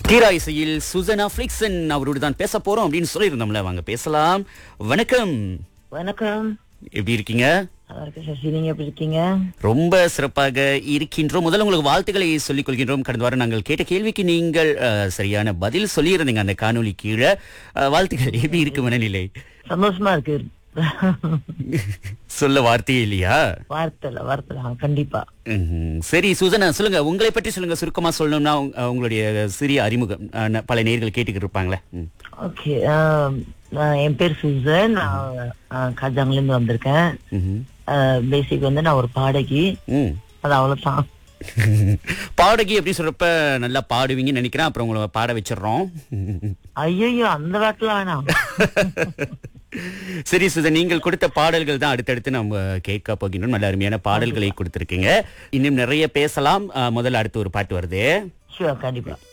தீரா இசையில் சுசனா ஃபிளிக்சன் அவரோடு தான் பேச போறோம் அப்படின்னு சொல்லியிருந்தோம்ல வாங்க பேசலாம் வணக்கம் வணக்கம் எப்படி இருக்கீங்க நல்லா இருக்கு சசி நீங்க எப்படி இருக்கீங்க ரொம்ப சிறப்பாக இருக்கின்றோம் முதல்ல உங்களுக்கு வாழ்த்துக்களை சொல்லிக் கொள்கின்றோம் கடந்த வாரம் நாங்கள் கேட்ட கேள்விக்கு நீங்கள் அஹ், சரியான பதில் சொல்லியிருந்தீங்க அந்த காணொளி கீழே அஹ், வாழ்த்துக்கள் எப்படி இருக்கு மனநிலை சந்தோஷமா இருக்கு சொல்ல வார்த்தையே இல்லையா வார்த்தைல வார்த்தைல ஆ, கண்டிப்பா ம்ஹும். சரி சுசனா சொல்லுங்க உங்களை பற்றி சொல்லுங்க சுருக்கமா சொல்லணும்னா உங்க- அஹ், உங்களுடைய சிறிய அறிமுகம் அஹ், ந- பல நேர்கள் கேட்டுக்கிட்டு இருப்பாங்களே ம். ஓகே என் பேர் சுசன் நான் காஜாங்ல இருந்து வந்திருக்கேன் ம்ஹும். பேசிக் வந்து நான் ஒரு பாடகி ம் அது அவ்வளவுதான் பாடகி எப்படி சொல்றப்ப நல்லா பாடுவீங்கன்னு நினைக்கிறேன் அப்புறம் உங்களை பாட வச்சிடுறோம் ஐயோ அந்த வாட்டில வேணாம் சரி சுதன் நீங்கள் கொடுத்த பாடல்கள் தான் அடுத்தடுத்து நம்ம கேட்க போகின்றோம் நல்ல அருமையான பாடல்களை கொடுத்திருக்கீங்க இன்னும் நிறைய பேசலாம் அஹ், முதல்ல அடுத்து ஒரு பாட்டு வருது ஷுவர் கண்டிப்பா